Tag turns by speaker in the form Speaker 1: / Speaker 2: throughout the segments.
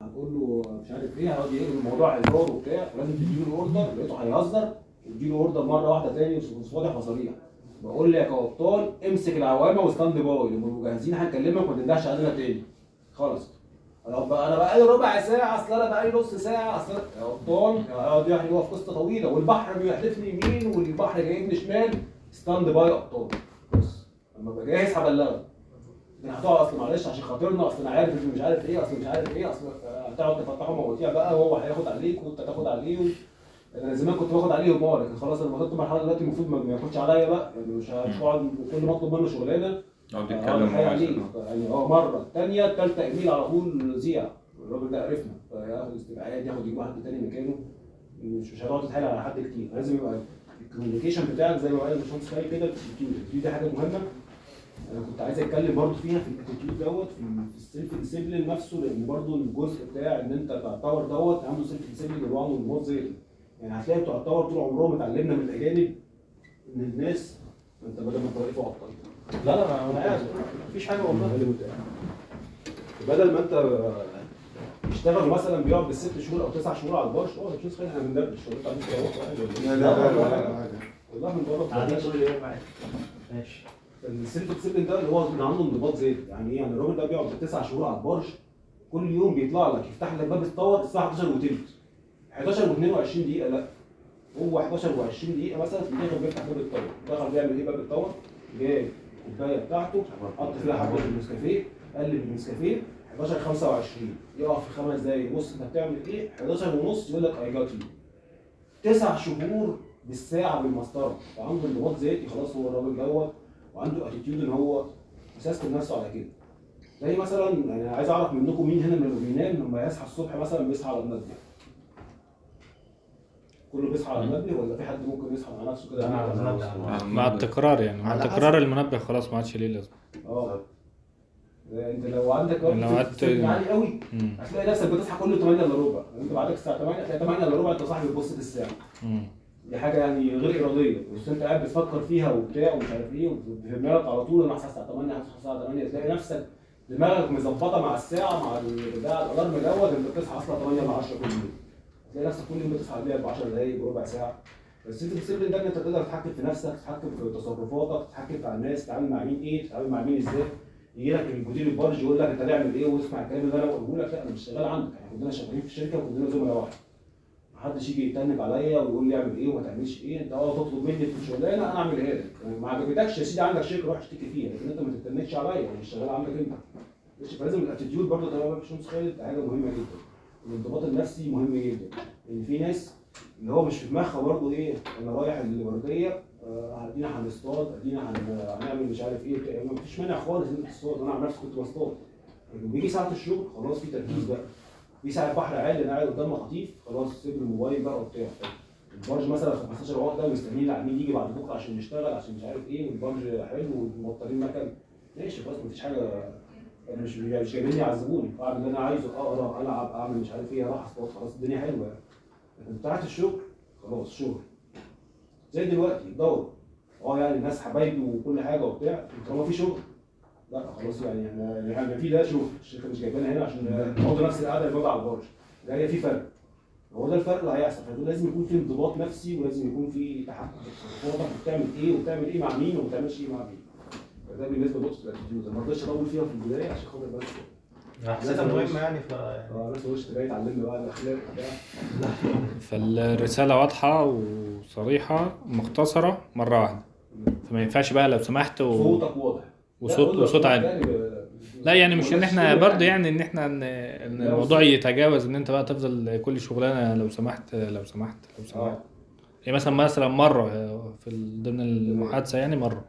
Speaker 1: هتقول له مش عارف ايه هيقعد يقلب الموضوع هزار وبتاع ولازم تديله الاوردر لقيته هيهزر تديله اوردر مره واحده تاني وص- واضح وصريح بقول لك يا ابطال امسك العوامه وستاند باي لما جاهزين هنكلمك ما تندهش علينا تاني خلاص انا بقى انا بقالي ربع ساعه اصل انا بقالي نص ساعه اصل أنا- يا ابطال يقعد يعني هو في قصه طويله والبحر بيحدفني يمين والبحر جايبني شمال ستاند باي يا ابطال بص لما ابقى جاهز هبلغك لكن هتقعد اصل معلش عشان خاطرنا اصل انا عارف ان مش عارف ايه اصل مش عارف ايه اصل هتقعد تفتحوا مواضيع بقى هو هياخد عليك وانت تاخد عليه و... انا زمان كنت باخد عليه ومار لكن خلاص انا وصلت مرحله دلوقتي المفروض ما ما ياخدش عليا بقى يعني مش هتقعد كل ما اطلب منه شغلانه
Speaker 2: يقعد
Speaker 1: اقعد
Speaker 2: يتكلم
Speaker 1: اتحايل
Speaker 2: معاه
Speaker 1: عليه يعني اه مره الثانيه الثالثه ايميل على طول زيع الراجل ده عرفنا فياخد استدعاءات ياخد يجيب حد تاني مكانه مش مش هتقعد تتحايل على حد كتير لازم يبقى الكوميونيكيشن بتاعك زي ما قال الباشمهندس خالد كده الاتيتيود الاتيتيود دي حاجه مهمه انا كنت عايز اتكلم برضو فيها في الاتيتيود دوت في- في السيلف ديسيبلين نفسه لان برضو الجزء بتاع ان انت تعتبر دوت عنده سيلف ديسيبلين الوان والموت زي يعني هتلاقي بتوع التاور طول عمرهم اتعلمنا من الاجانب ان الناس انت بدل ما انت واقف على الطريق لا لا ما انا قاعد مفيش حاجه والله بدل ما انت يشتغل مثلا بيقعد بالست شهور او تسع شهور على البرش اه مش خلينا احنا بندردش ولا انت عندك
Speaker 3: لا لا لا لا
Speaker 1: والله من بره
Speaker 4: قاعدين
Speaker 1: بتبقى
Speaker 4: طول اليوم معاك ماشي
Speaker 1: السيلف ديسيبلين ده اللي هو من عنده انضباط ذاتي يعني ايه يعني الراجل ده بيقعد تسع شهور على البرش كل يوم بيطلع لك يفتح لك باب التاور الساعه 11 وتلت 11 و22 دقيقه لا هو 11 و20 دقيقه مثلا في الاخر بيفتح باب التاور دخل بيعمل ايه باب التاور جايب الكوبايه بتاعته حط فيها حبه النسكافيه قلب النسكافيه 11 25 يقف في خمس دقايق بص انت بتعمل ايه 11 ونص يقول لك اي جات يو تسع شهور بالساعه بالمسطره فعنده انضباط ذاتي خلاص هو الراجل دوت وعنده اتيتيود ان هو مسيستم نفسه على كده زي مثلا يعني عايز اعرف منكم مين هنا من اللي بينام لما يصحى الصبح مثلا بيصحى على المنبه كله بيصحى على المنبه ولا في حد ممكن يصحى مع نفسه كده
Speaker 4: انا على المبدأ
Speaker 5: مع التكرار يعني مع
Speaker 3: على
Speaker 5: تكرار المنبه خلاص ما عادش ليه لازمه
Speaker 1: اه انت لو عندك وقت
Speaker 5: لو قعدت-
Speaker 1: سيستم عالي قوي
Speaker 5: مم.
Speaker 1: هتلاقي نفسك بتصحى كل 8 الا ربع انت بعدك الساعه 8 هتلاقي 8 الا ربع انت صاحي بتبص في الساعه
Speaker 5: مم.
Speaker 1: دي حاجه يعني غير اراديه بس انت قاعد بتفكر فيها وبتاع ومش عارف ايه وفي دماغك على طول انا هصحى الساعه 8 هصحى الساعه 8 تلاقي نفسك دماغك مظبطه مع الساعه مع البتاع الالارم دوت انت بتصحى اصلا 8 ل 10 كل يوم تلاقي نفسك كل يوم بتصحى قبلها ب 10 دقايق بربع ساعه بس انت السر ده ان انت تقدر تتحكم في نفسك تتحكم في تصرفاتك تتحكم في الناس تتعامل مع مين ايه تتعامل مع مين ازاي يجي لك المدير البرج يقول لك انت تعمل ايه واسمع الكلام اللي انا بقوله لك لا انا مش شغال عندك احنا كلنا شغالين في الشركه وكلنا زملاء واحد محدش يجي يتنك عليا ويقول لي اعمل ايه وما تعملش ايه انت اه تطلب مني في شغلانه انا اعملها لك ما عجبتكش يا سيدي عندك شركه روح اشتكي فيها لكن انت ما تتنكش عليا انا مش شغال عندك انت ماشي فلازم الاتيتيود برضه زي ما قال باشمهندس خالد حاجه مهمه جدا الانضباط النفسي مهم جدا ان في ناس اللي هو مش في دماغها برضه ايه انا رايح الورديه آه، ادينا هنصطاد ادينا هن- هنعمل مش عارف ايه بتاع. ما فيش مانع خالص ان انت تصطاد انا عن نفسي كنت بصطاد لكن بيجي ساعه الشغل خلاص في تركيز بقى في ساعه بحر عالي انا قاعد قدام خطيف خلاص سيب الموبايل بقى وبتاع البارج مثلا 15 عقده مستنيين العميل يجي بعد بكره عشان نشتغل عشان مش عارف ايه والبارج حلو وموترين مكن ماشي خلاص مفيش حاجه انا مش مش جايبين يعذبوني اعمل اللي انا عايزه اقرا العب اعمل مش عارف ايه اروح اصطاد خلاص الدنيا حلوه يعني لكن بتاعت الشغل خلاص شغل زي دلوقتي دور اه يعني الناس حبايبي وكل حاجه وبتاع طالما في شغل لا خلاص يعني احنا يعني في ده شغل الشركه مش جايبانا هنا عشان نقعد نفس القعده اللي موجوده على البارج لا هي في فرق هو ده الفرق اللي هيحصل فدول لازم يكون في انضباط نفسي ولازم يكون في تحكم في تصرفاتك بتعمل ايه وبتعمل ايه مع مين وما بتعملش ايه مع مين فده بالنسبه لنقطه الاتيتيود أنا ما رضيتش اطول فيها في البدايه عشان خاطر بس
Speaker 4: حسيتها مهمه يعني ف
Speaker 1: اه الناس وش جاي تعلمني بقى الاخلاق بتاع
Speaker 5: فالرساله واضحه وصريحه مختصره مره واحده فما ينفعش بقى لو سمحت و...
Speaker 1: صوتك واضح
Speaker 5: وصوت
Speaker 1: لا، قول له
Speaker 5: وصوت
Speaker 1: صوتك
Speaker 5: عالي
Speaker 1: يعني ب-
Speaker 5: لا يعني مش ان
Speaker 1: بلاش
Speaker 5: احنا
Speaker 1: شغل
Speaker 5: برضه يعني ان احنا ان ان
Speaker 1: لا،
Speaker 5: الموضوع
Speaker 1: بس-
Speaker 5: يتجاوز ان انت بقى تفضل كل شغلانه لو سمحت لو سمحت لو سمحت
Speaker 1: اه
Speaker 5: يعني مثلا مثلا مره في ال- ضمن المحادثه يعني مره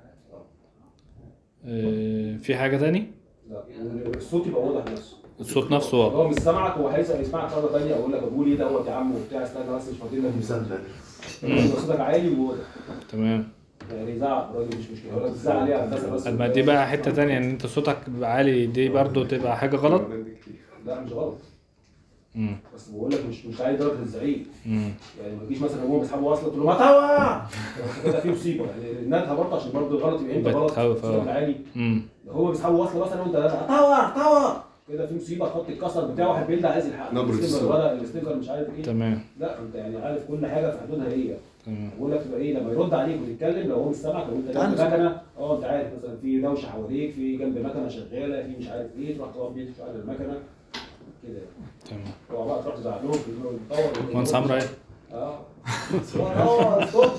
Speaker 5: آه، في حاجه تاني
Speaker 1: لا الصوت يبقى واضح نفسه
Speaker 5: الصوت نفسه واضح
Speaker 1: هو مش سامعك هو هيسأل يسمعك مره ثانيه اقول لك بقول ايه دوت يا عم وبتاع استنى بس مش فاضي لك
Speaker 3: مصدق
Speaker 1: يبقى صوتك عالي وواضح
Speaker 5: تمام
Speaker 1: يعني يزعق الراجل مش مشكله ولا تزعق عليه على اساس بس
Speaker 5: طب ما دي بقى حته تانية ان انت صوتك بيبقى عالي دي برضه تبقى حاجه غلط
Speaker 1: لا مش غلط
Speaker 5: امم
Speaker 1: بس بقول لك مش مش عالي درجه الزعيق
Speaker 5: امم
Speaker 1: يعني ما تجيش مثلا هو بيسحبوا واصله تقول له ما توا كده في مصيبه يعني انها برضه عشان برضه غلط يبقى انت غلط
Speaker 5: بتخوف، اه.
Speaker 1: صوتك عالي
Speaker 5: امم
Speaker 1: هو بيسحبوا واصله مثلا وانت توا توا كده في مصيبه الخط اتكسر بتاع واحد بيلد عايز يلحقك
Speaker 3: نبرة
Speaker 1: الستيكر
Speaker 3: الصوت.
Speaker 1: الورق الستيكر مش عارف ايه
Speaker 5: تمام
Speaker 1: لا انت يعني عارف كل حاجه في حدودها هي
Speaker 5: تمام
Speaker 1: بقول لك تبقى ايه لما يرد عليك وتتكلم لو هو مش سامعك لو انت جنب
Speaker 3: تعال.
Speaker 1: مكنه اه انت عارف مثلا في دوشه حواليك في جنب مكنه شغاله في مش عارف ايه تروح تقف بيه على المكنه كده
Speaker 5: تمام
Speaker 1: هو بقى تروح تزعق لهم في الدور
Speaker 5: مهندس عمرو ايه؟
Speaker 1: اه اه ستوب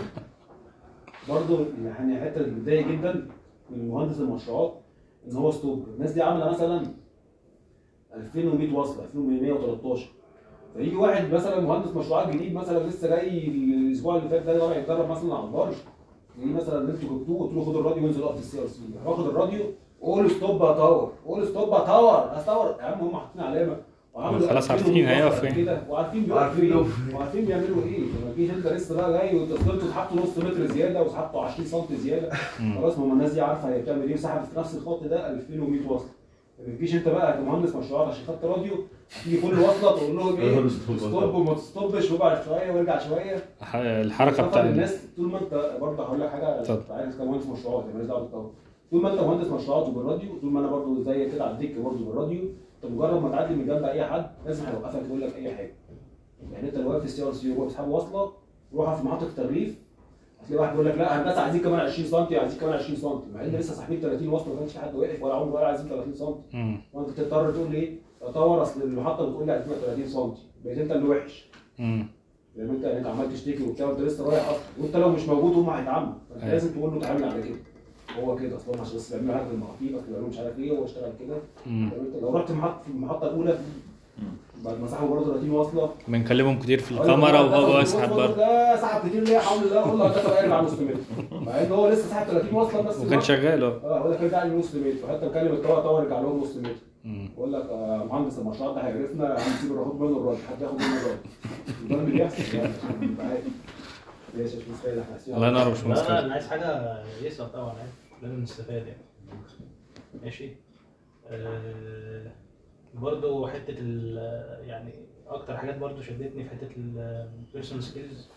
Speaker 1: برضه يعني الحته اللي بتضايق جدا من مهندس المشروعات ان هو ستوب الناس دي عامله مثلا 2100 وصله 2113 فيجي واحد مثلا مهندس مشروعات جديد مثلا لسه جاي الاسبوع اللي فات ده رايح يتدرب مثلا على البرج يجي مثلا اللي انتوا جبتوه قلت له خد الراديو وانزل اقف في السي ار سي واخد الراديو قول ستوب يا تاور قول ستوب يا تاور هتاور يا عم هم حاطين علامه وعملوا
Speaker 5: خلاص
Speaker 1: 2100
Speaker 5: عارفين هيقف
Speaker 1: وصلة
Speaker 5: فين.
Speaker 1: كده وعارفين بيقف
Speaker 3: وعارفين
Speaker 1: فين
Speaker 3: بيقف
Speaker 1: وعارفين بيعملوا ايه فما تجيش انت لسه بقى جاي وانت فضلت سحبته نص متر زياده وسحبته 20 سم زياده
Speaker 5: مم.
Speaker 1: خلاص ما هم الناس دي عارفه هي بتعمل ايه وسحبت في نفس الخط ده 2100 وصله ما تجيش انت بقى كمهندس مشروعات عشان خدت راديو تيجي كل وصله تقول لهم ايه
Speaker 3: قول ستوب.
Speaker 1: ستوب وما تستوبش وابعد شويه وارجع شويه
Speaker 5: ح- الحركه
Speaker 1: طبعا
Speaker 5: بتاع
Speaker 1: الناس طول ما انت برضه هقول لك حاجه
Speaker 5: اتفضل.
Speaker 1: انت عارف كمهندس مشروعات يعني ماليش دعوه بالطاقه طول ما انت مهندس مشروعات وبالراديو طول ما انا برضه زي كده على الدك برضه بالراديو انت مجرد ما تعدي من جنب اي حد لازم هيوقفك يقول لك اي حاجه يعني انت لو واقف في السي ار سي وهو بيسحب واصله روح في محطه التغليف هتلاقي واحد بيقول لك لا هندسه عايزين كمان 20 سم عايزين كمان 20 سم مع ان لسه ساحبين 30 وصله ما كانش في حد واقف ولا عمره ولا عايزين 30 سم
Speaker 5: مم.
Speaker 1: وانت تضطر تقول لي ايه اطور اصل المحطه بتقول لي عايزين 30 سم بقيت انت اللي وحش
Speaker 5: مم.
Speaker 1: لان انت انت عمال تشتكي وبتاع وانت لسه رايح اصلا وانت لو مش موجود هم هيتعاملوا فانت
Speaker 5: أيوة.
Speaker 1: لازم تقول له تعامل على كده هو كده اصلا عشان بس بيعملوا حاجه في المحاطيل اصل بيعملوا مش عارف ايه هو اشتغل كده
Speaker 5: مم.
Speaker 1: فاهم انت لو رحت محط في المحطه الاولى بعد ما سحبوا برضه 30 واصله
Speaker 5: بنكلمهم كتير في الكاميرا وهو بيسحب برضه
Speaker 1: لا سحب كتير ليه يا حول الله قول له هندسه بقى ارجع نص متر مع ان هو لسه سحب 30 واصله بس
Speaker 5: وكان شغال اه
Speaker 1: اه هو ده كان ارجع لي نص متر وحتى مكلم الطاقه طاقه ارجع لهم نص متر
Speaker 5: مم.
Speaker 1: بقول لك آه، مهندس المشروع ده هيعرفنا هنسيب الرهود منه الراجل حد ياخد منه الراجل ده اللي بيحصل يعني عشان نبقى عارف. ماشي يا باشمهندس خالد، احنا عايزين-
Speaker 5: الله ينور يا باشمهندس
Speaker 4: لا لا
Speaker 5: خالد.
Speaker 4: اللي عايز حاجه يسأل طبعا يعني لازم نستفاد يعني ماشي آه برضو حته ال يعني اكتر حاجات برضو شدتني في حته البيرسونال سكيلز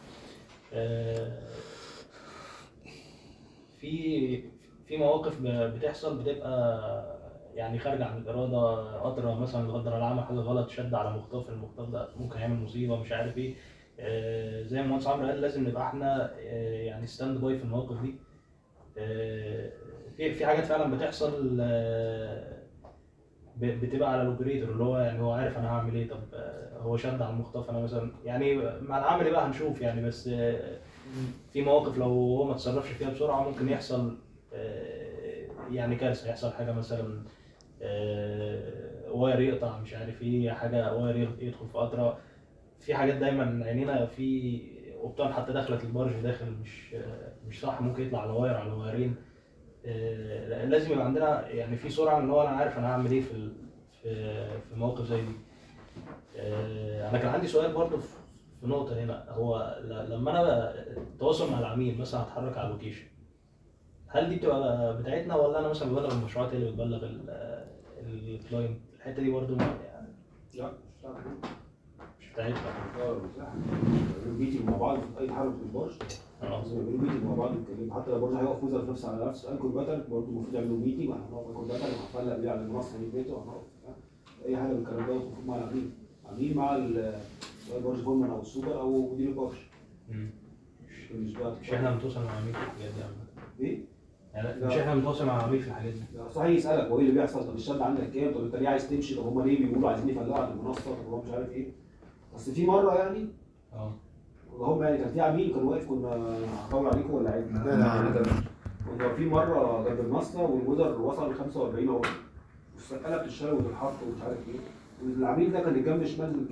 Speaker 4: في في مواقف ب- بتحصل بتبقى يعني خارجه عن الاراده قطره مثلا لا قدر الله عمل حاجه غلط شد على مخطاف المخطاف ده ممكن يعمل مصيبه مش عارف ايه آه، زي ما المهندس عمرو قال لازم نبقى احنا آه، يعني ستاند باي في المواقف دي آه، في في حاجات فعلا بتحصل آه، ب- بتبقى على الاوبريتور اللي هو يعني هو عارف انا هعمل ايه طب آه، هو شد على المخطف انا مثلا يعني مع العمل بقى هنشوف يعني بس آه، في مواقف لو هو ما تصرفش فيها بسرعه ممكن يحصل آه، يعني كارثه يحصل حاجه مثلا آه، واير يقطع مش عارف ايه حاجه واير يدخل في قطره في حاجات دايما عينينا في وبتاع حتى دخلت البارج داخل مش مش صح ممكن يطلع على واير على وايرين آه، لازم يبقى عندنا يعني في سرعه ان هو انا عارف انا هعمل ايه في ال- في في مواقف زي دي آه، انا كان عندي سؤال برضو في في نقطه هنا هو ل- لما انا بقى التواصل مع العميل مثلا هتحرك على اللوكيشن هل دي بتبقى بتاعتنا ولا انا مثلا ببلغ المشروعات هي اللي بتبلغ ال- الكلاينت الحته دي برضو يعني
Speaker 1: لا مش بتاعتك.
Speaker 4: مش بتاعتنا
Speaker 1: اه لا. بيعملوا ميتنج مع بعض في اي تحرك في البرج
Speaker 4: اه
Speaker 1: لازم يعملوا ميتنج مع بعض يتكلموا حتى لو برضه هيقف وزر في نفس على نفس انكل باتل برضه المفروض يعملوا ميتنج وهنقف انكل باتل وهنفلق بيه على المنصه 100 متر وهنقف اي حاجه من الكلام ده المفروض مع العميل عميل مع ال- سواء البرج فورمان او السوبر او مدير البرج
Speaker 4: مم.
Speaker 1: مش مش بقى
Speaker 4: مش احنا بنتواصل مع عميل في الحاجات دي عامة.
Speaker 1: ايه؟
Speaker 4: يعني
Speaker 1: لا.
Speaker 4: مش احنا بنتواصل مع عميل في الحاجات دي
Speaker 1: لا، صحيح يسالك هو ايه اللي بيحصل طب الشد عندك كام طب انت ليه عايز تمشي طب هم ليه بيقولوا عايزين يفلقوا على المنصه طب هو مش عارف ايه بس في مره يعني
Speaker 4: اه
Speaker 1: هم يعني كان في عميل كان واقف كنا هطول عليكم ولا عادي؟
Speaker 3: لا لا عادي.
Speaker 1: كنا واقفين مره جنب المصنع والوزر وصل ل 45 اهو قلبت الشارع وتتحط ومش عارف ايه والعميل ده كان الجنب الشمال